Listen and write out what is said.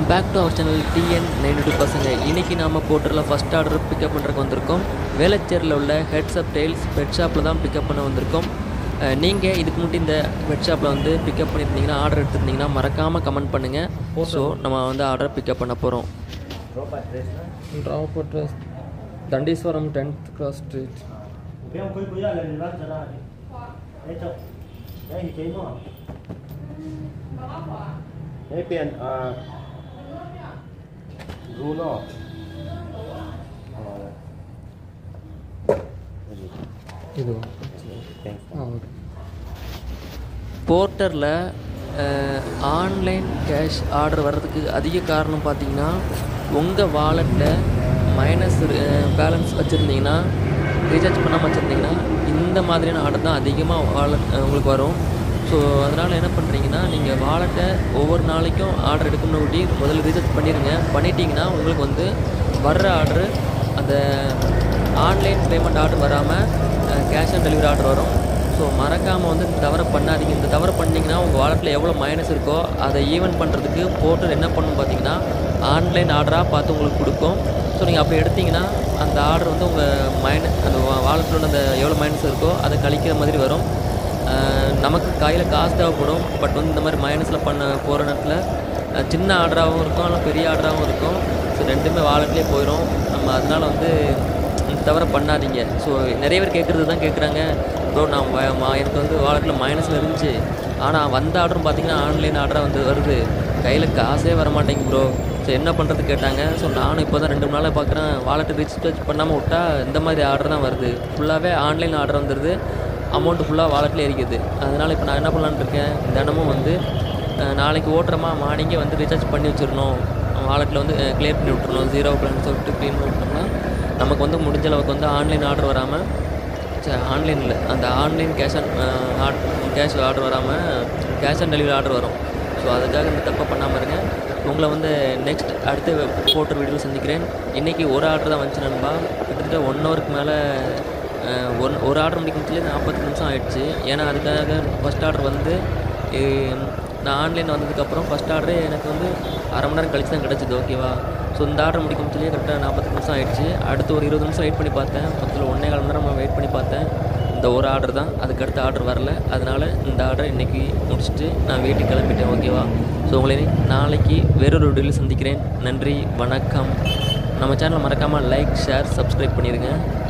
Back to our channel TN ninety two பசங்க இன்றைக்கி நாம் போட்டுள்ள ஃபஸ்ட் ஆர்டர் பிக்கப் பண்ணுறதுக்கு வந்திருக்கோம் வேளச்சேரியில் உள்ள ஹெட்ஸ்அப் டெயில்ஸ் பெட் ஷாப்பில் தான் பிக்கப் பண்ண வந்திருக்கோம் நீங்கள் இதுக்கு முன்னாடி இந்த பெட் ஷாப்பில் வந்து பிக்கப் பண்ணியிருந்தீங்கன்னா ஆர்டர் எடுத்திருந்தீங்கன்னா மறக்காமல் கமெண்ட் பண்ணுங்கள் ஸோ நம்ம வந்து ஆர்டர் பிக்கப் பண்ண போகிறோம் ड्रॉप एड्रेस ना drop address Dandeeswaram tenth cross street Bé không quý là lần lát ra đi. Đấy chậu. Đấy thì chế nó. Đấy tiền à Bruno. இது Thanks. போர்ட்டரில் ஆன்லைன் கேஷ் ஆர்டர் வர்றதுக்கு அதிக காரணம் பார்த்தீங்கன்னா உங்கள் வாலெட்டில் மைனஸ் பேலன்ஸ் வச்சுருந்தீங்கன்னா ரீசார்ஜ் பண்ணாமல் வச்சுருந்தீங்கன்னா இந்த மாதிரியான ஆர்டர் தான் அதிகமாக வாலெட் உங்களுக்கு வரும் ஸோ அதனால் என்ன பண்ணுறீங்கன்னா நீங்கள் வாலெட்டை ஒவ்வொரு நாளைக்கும் ஆர்டர் எடுக்கணும்னு ஊட்டி முதல்ல ரீசார்ஜ் பண்ணிடுங்க பண்ணிட்டீங்கன்னா உங்களுக்கு வந்து வர்ற ஆர்டரு அந்த ஆன்லைன் பேமெண்ட் ஆர்டர் வராமல் கேஷ் ஆன் டெலிவரி ஆர்டர் வரும் ஸோ மறக்காமல் வந்து இந்த தவறை பண்ணாதீங்க இந்த தவறை பண்ணிங்கன்னா உங்கள் வாலெட்டில் எவ்வளோ மைனஸ் இருக்கோ அதை ஈவன் பண்ணுறதுக்கு போர்ட்டல் என்ன பண்ணும் பார்த்தீங்கன்னா ஆன்லைன் ஆர்டராக பார்த்து உங்களுக்கு கொடுக்கும் ஸோ நீங்கள் அப்படி எடுத்தீங்கன்னா அந்த ஆர்டர் வந்து உங்கள் மைனஸ் அந்த வாலெட்டில் உள்ள அந்த எவ்வளோ மைனஸ் இருக்கோ அதை கழிக்கிற மாதிரி வரும் அஹ் நமக்கு கையில் காசு தேவைப்படும் பட் வந்து இந்த மாதிரி மைனஸில் பண்ண போகிற நேரத்தில் அஹ் சின்ன ஆர்டராகவும் இருக்கும் ஆனால் பெரிய ஆர்டராகவும் இருக்கும் ஸோ ரெண்டுமே வாலெட்லேயே போயிடும் நம்ம அதனால் வந்து இந்த தவிர பண்ணாதீங்க ஸோ நிறைய பேர் கேட்குறது தான் கேட்குறாங்க ப்ரோ நான் வ- மா- எனக்கு வந்து வாலெட்டில் மைனஸில் இருந்துச்சு ஆனால் வந்த ஆர்டரும் பார்த்தீங்கன்னா ஆன்லைன் ஆர்டராக வந்து வருது கையில் காசே வர மாட்டேங்குது ப்ரோ ஸோ என்ன பண்ணுறது கேட்டாங்க ஸோ நானும் இப்போ தான் ரெண்டு மூணு நாளாக பார்க்குறேன் வாலெட்டை ரீசார்ஜ் பண்ணாமல் விட்டா இந்த மாதிரி ஆர்டர் தான் வருது ஃபுல்லாகவே ஆன்லைன் ஆர்டர் வந்துடுது அமௌண்ட்டு ஃபுல்லாக வாலெட்டில் இருக்குது அதனால் இப்போ நான் என்ன பண்ணலான்னு இருக்கேன் தினமும் வந்து அஹ், நாளைக்கு ஓட்டுறமா மார்னிங்கே வந்து ரீசார்ஜ் பண்ணி வச்சிடணும் வாலெட்டில் வந்து கிளியர் பண்ணி விட்டுறணும் ஜீரோ பேலன்ஸ் சொல்லிட்டு க்ளீன் பண்ணி விட்டோம்னா நமக்கு வந்து முடிஞ்ச அளவுக்கு வந்து ஆன்லைன் ஆர்டர் வராமல் ஆன்லைனில் அந்த online cash on cash order வராமல் கேஷ் ஆன் டெலிவரி ஆர்டர் வரும் ஸோ அதுக்காக இந்த தப்பை பண்ணாமல் இருங்க உங்களை வந்து நெக்ஸ்ட் அடுத்த போட்ட வீடியோவில் சந்திக்கிறேன் இன்றைக்கி ஒரு ஆர்டர் தான் வந்துச்சு நண்பா கிட்டத்தட்ட ஒன் ஹவருக்கு மேலே ஒன் ஒரு ஆர்டர் முடிக்கிறதுலேயே நாற்பது நிமிஷம் ஆயிடுச்சு ஏன்னா அதுக்காக ஃபஸ்ட் ஆர்டர் வந்து அஹ், நான் ஆன்லைன் வந்ததுக்கப்புறம் ஃபஸ்ட் ஆர்டரே எனக்கு வந்து அரை மணி நேரம் கழிச்சு தான் கிடச்சிது ஓகேவா ஸோ இந்த ஆர்டர் முடிக்கும் சொல்லி கரெக்டாக நாற்பது நிமிஷம் ஆயிடுச்சு அடுத்து ஒரு இருபது நிமிஷம் வெயிட் பண்ணி பார்த்தேன் மொத்தத்தில் ஒன்றே கால் மணி நேரம் வெயிட் பண்ணி பார்த்தேன் இந்த ஒரு ஆர்டர் தான் அதுக்கு அடுத்த ஆர்டர் வரல அதனால் இந்த ஆர்டர் இன்றைக்கி முடிச்சுட்டு நான் வீட்டுக்கு கிளம்பிட்டேன் ஓகேவா ஸோ உங்களை நாளைக்கு வேறொரு வீடியோவில் சந்திக்கிறேன் நன்றி வணக்கம் நம்ம சேனலை மறக்காமல் லைக் ஷேர் சப்ஸ்கிரைப் பண்ணிடுங்க